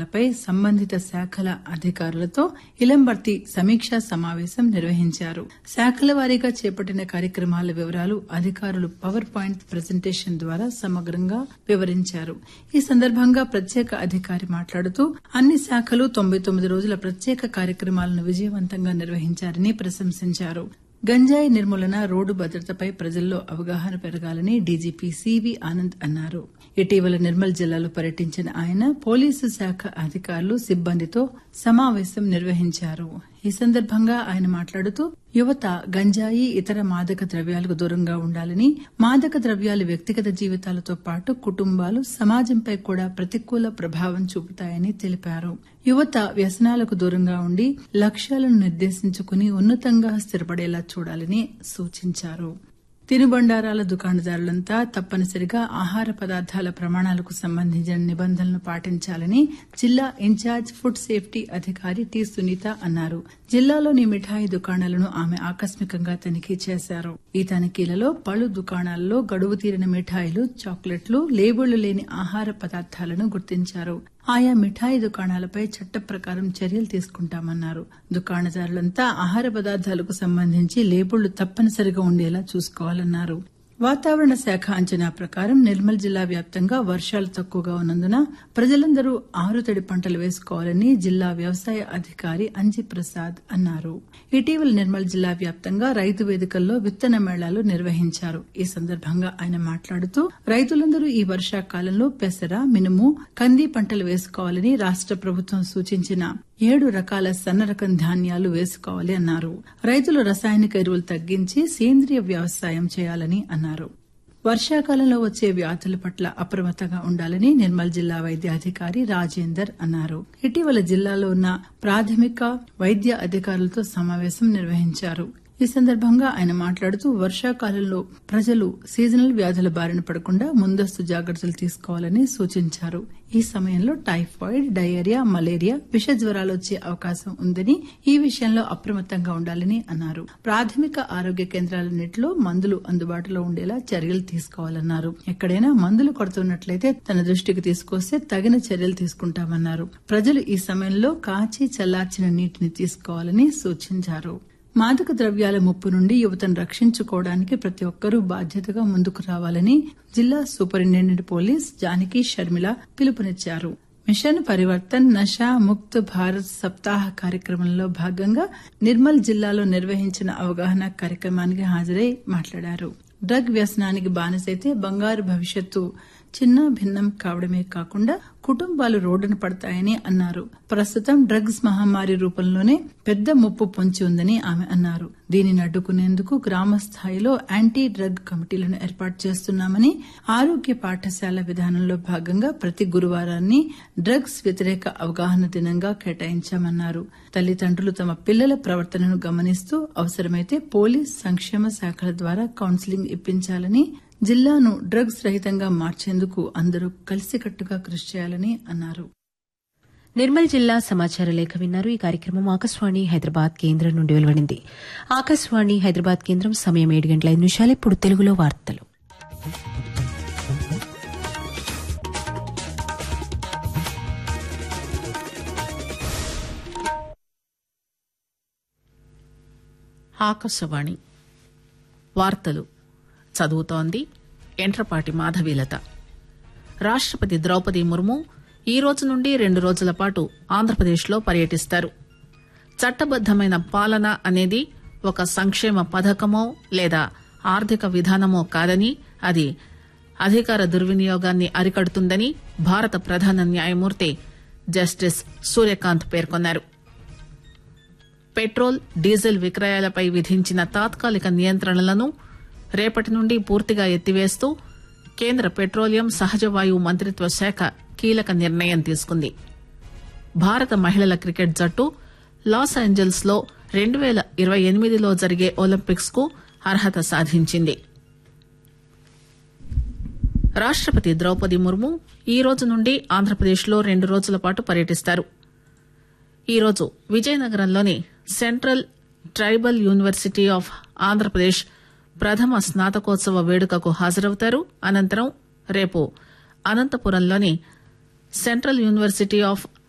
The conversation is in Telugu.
కార్యక్రమాలపై సంబంధిత శాఖల అధికారులతో ఇలంబర్తి సమీక్షా సమావేశం నిర్వహించారు శాఖల వారీగా చేపట్టిన కార్యక్రమాల వివరాలు అధికారులు పవర్ పాయింట్ ప్రజెంటేషన్ ద్వారా సమగ్రంగా వివరించారు ఈ సందర్భంగా ప్రత్యేక అధికారి మాట్లాడుతూ అన్ని శాఖలు తొంభై తొమ్మిది రోజుల ప్రత్యేక కార్యక్రమాలను విజయవంతంగా నిర్వహించారని ప్రశంసించారు గంజాయి నిర్మూలన రోడ్డు భద్రతపై ప్రజల్లో అవగాహన పెరగాలని డీజీపీ సివి ఆనంద్ అన్నారు ఇటీవల నిర్మల్ జిల్లాలో పర్యటించిన ఆయన పోలీసు శాఖ అధికారులు సిబ్బందితో సమావేశం నిర్వహించారు ఈ సందర్భంగా ఆయన మాట్లాడుతూ యువత గంజాయి ఇతర మాదక ద్రవ్యాలకు దూరంగా ఉండాలని మాదక ద్రవ్యాలు వ్యక్తిగత జీవితాలతో పాటు కుటుంబాలు సమాజంపై కూడా ప్రతికూల ప్రభావం చూపుతాయని తెలిపారు యువత వ్యసనాలకు దూరంగా ఉండి లక్ష్యాలను నిర్దేశించుకుని ఉన్నతంగా స్థిరపడేలా చూడాలని సూచించారు తినుబండారాల దుకాణదారులంతా తప్పనిసరిగా ఆహార పదార్థాల ప్రమాణాలకు సంబంధించిన నిబంధనలను పాటించాలని జిల్లా ఇన్ఛార్జ్ ఫుడ్ సేఫ్టీ అధికారి టి సునీత అన్నారు జిల్లాలోని మిఠాయి దుకాణాలను ఆమె ఆకస్మికంగా తనిఖీ చేశారు ఈ తనిఖీలలో పలు దుకాణాల్లో గడువు తీరిన మిఠాయిలు చాక్లెట్లు లేబుళ్లు లేని ఆహార పదార్థాలను గుర్తించారు ఆయా మిఠాయి దుకాణాలపై చట్ట ప్రకారం చర్యలు తీసుకుంటామన్నారు దుకాణదారులంతా ఆహార పదార్థాలకు సంబంధించి లేబుళ్లు తప్పనిసరిగా ఉండేలా చూసుకోవాలన్నారు వాతావరణ శాఖ అంచనా ప్రకారం నిర్మల్ జిల్లా వ్యాప్తంగా వర్షాలు తక్కువగా ఉన్నందున ప్రజలందరూ ఆరుతడి పంటలు వేసుకోవాలని జిల్లా వ్యవసాయ అధికారి అంజి ప్రసాద్ అన్నారు ఇటీవల నిర్మల్ జిల్లా వ్యాప్తంగా రైతు వేదికల్లో విత్తన మేళాలు నిర్వహించారు ఈ సందర్భంగా ఆయన మాట్లాడుతూ రైతులందరూ ఈ వర్షాకాలంలో పెసర మినుము కంది పంటలు వేసుకోవాలని రాష్ట ప్రభుత్వం సూచించిన ఏడు రకాల సన్న రకం ధాన్యాలు వేసుకోవాలి అన్నారు రైతులు రసాయనిక ఎరువులు తగ్గించి సేంద్రియ వ్యవసాయం చేయాలని అన్నారు వర్షాకాలంలో వచ్చే వ్యాధుల పట్ల అప్రమత్తంగా ఉండాలని నిర్మల్ జిల్లా వైద్య అధికారి రాజేందర్ అన్నారు ఇటీవల జిల్లాలో ఉన్న ప్రాథమిక వైద్య అధికారులతో సమావేశం నిర్వహించారు ఈ సందర్భంగా ఆయన మాట్లాడుతూ వర్షాకాలంలో ప్రజలు సీజనల్ వ్యాధుల బారిన పడకుండా ముందస్తు జాగ్రత్తలు తీసుకోవాలని సూచించారు ఈ సమయంలో టైఫాయిడ్ డయేరియా మలేరియా విష జ్వరాలు వచ్చే అవకాశం ఉందని ఈ విషయంలో అప్రమత్తంగా ఉండాలని అన్నారు ప్రాథమిక ఆరోగ్య కేంద్రాలన్నింటిలో మందులు అందుబాటులో ఉండేలా చర్యలు తీసుకోవాలన్నారు ఎక్కడైనా మందులు కొడుతున్నట్లయితే తన దృష్టికి తీసుకొస్తే తగిన చర్యలు తీసుకుంటామన్నారు ప్రజలు ఈ సమయంలో కాచి చల్లార్చిన నీటిని తీసుకోవాలని సూచించారు మాదక ద్రవ్యాల ముప్పు నుండి యువతను రక్షించుకోవడానికి ప్రతి ఒక్కరూ బాధ్యతగా ముందుకు రావాలని జిల్లా సూపరింటెండెంట్ పోలీస్ జానకి షర్మిల పిలుపునిచ్చారు మిషన్ పరివర్తన్ నషా ముక్త్ భారత్ సప్తాహ కార్యక్రమంలో భాగంగా నిర్మల్ జిల్లాలో నిర్వహించిన అవగాహన కార్యక్రమానికి హాజరై మాట్లాడారు డ్రగ్ వ్యసనానికి బానిసైతే బంగారు భవిష్యత్తు చిన్న భిన్నం కావడమే కాకుండా కుటుంబాలు రోడ్డున పడతాయని అన్నారు ప్రస్తుతం డ్రగ్స్ మహమ్మారి రూపంలోనే పెద్ద ముప్పు పొంచి ఉందని ఆమె అన్నారు దీనిని అడ్డుకునేందుకు గ్రామ స్థాయిలో యాంటీ డ్రగ్ కమిటీలను ఏర్పాటు చేస్తున్నామని ఆరోగ్య పాఠశాల విధానంలో భాగంగా ప్రతి గురువారాన్ని డ్రగ్స్ వ్యతిరేక అవగాహన దినంగా కేటాయించామన్నారు తల్లిదండ్రులు తమ పిల్లల ప్రవర్తనను గమనిస్తూ అవసరమైతే పోలీస్ సంక్షేమ శాఖల ద్వారా కౌన్సిలింగ్ ఇప్పించాలని జిల్లాను డ్రగ్స్ రహితంగా మార్చేందుకు అందరూ కలిసికట్టుగా కృషి చేయాలని అన్నారు నిర్మల్ జిల్లా సమాచార లేఖ విన్నారు ఈ కార్యక్రమం ఆకాశవాణి హైదరాబాద్ కేంద్రం నుండి వెలువడింది ఆకాశవాణి హైదరాబాద్ కేంద్రం సమయం ఏడు గంటల ఐదు నిమిషాలు ఇప్పుడు తెలుగులో వార్తలు ఆకాశవాణి వార్తలు చదువుతోంది ఎంట్రపాటి మాధవీలత రాష్టపతి ద్రౌపది ముర్ము ఈ రోజు నుండి రెండు రోజుల పాటు ఆంధ్రప్రదేశ్లో పర్యటిస్తారు చట్టబద్దమైన పాలన అనేది ఒక సంక్షేమ పథకమో లేదా ఆర్థిక విధానమో కాదని అది అధికార దుర్వినియోగాన్ని అరికడుతుందని భారత ప్రధాన న్యాయమూర్తి జస్టిస్ సూర్యకాంత్ పేర్కొన్నారు పెట్రోల్ డీజిల్ విక్రయాలపై విధించిన తాత్కాలిక నియంత్రణలను రేపటి నుండి పూర్తిగా ఎత్తివేస్తూ కేంద్ర పెట్రోలియం సహజ వాయువు మంత్రిత్వ శాఖ కీలక నిర్ణయం తీసుకుంది భారత మహిళల క్రికెట్ జట్టు లాస్ ఏంజల్స్ లో రెండు పేల ఇరవై ఎనిమిదిలో జరిగే ఒలింపిక్స్ కు అర్హత సాధించింది రాష్టపతి ద్రౌపది ముర్ము ఈ రోజు నుండి ఆంధ్రప్రదేశ్లో రెండు రోజుల పాటు పర్యటిస్తారు ఈరోజు విజయనగరంలోని central tribal university of Andhra Pradesh ప్రథమ స్నాతకోత్సవ వేడుకకు హాజరవుతారు అనంతరం రేపు అనంతపురంలోని సెంట్రల్ యూనివర్సిటీ ఆఫ్